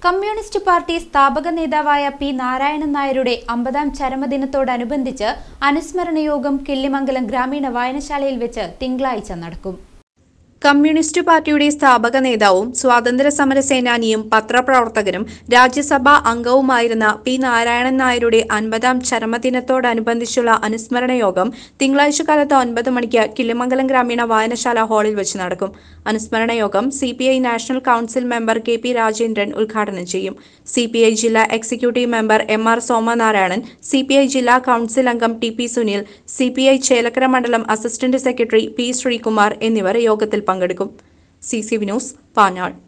communist party സ്ഥാപക നേതാവായ P Narayanan നായരുടെ അമ്പതാം ചരമദിനത്തോടനുബന്ധിച്ച് അനുസ്മരണ യോഗം കിള്ളിമംഗലം ഗ്രാമീണ വായനശാലയിൽ വെച്ച് തിങ്കളാഴ്ച നടക്കും കമ്മ്യൂണിസ്റ്റ് പാർട്ടിയുടെ സ്ഥാപക നേതാവും സ്വാതന്ത്ര്യ സമര സേനാനിയും പത്രപ്രവർത്തകനും രാജ്യസഭാ അംഗവുമായിരുന്ന പി നാരായണൻ നായരുടെ അൻപതാം ചരമദിനത്തോടനുബന്ധിച്ചുള്ള അനുസ്മരണ യോഗം തിങ്കളാഴ്ച കാലത്ത് ഒൻപത് മണിക്ക് കിള്ളിമംഗലം ഗ്രാമീണ വായനശാല ഹാളിൽ വെച്ച് നടക്കും അനുസ്മരണ യോഗം C national council member K P Rajendran ഉദ്ഘാടനം ചെയ്യും സി ജില്ലാ executive member M R Somanarayanan C ജില്ലാ കൌൺസിൽ അംഗം T P Sunil C Chelakkara മണ്ഡലം അസിസ്റ്റന്റ് സെക്രട്ടറി പി ശ്രീകുമാർ എന്നിവർ യോഗത്തിൽ പങ്കെടുക്കും C C V news Panjal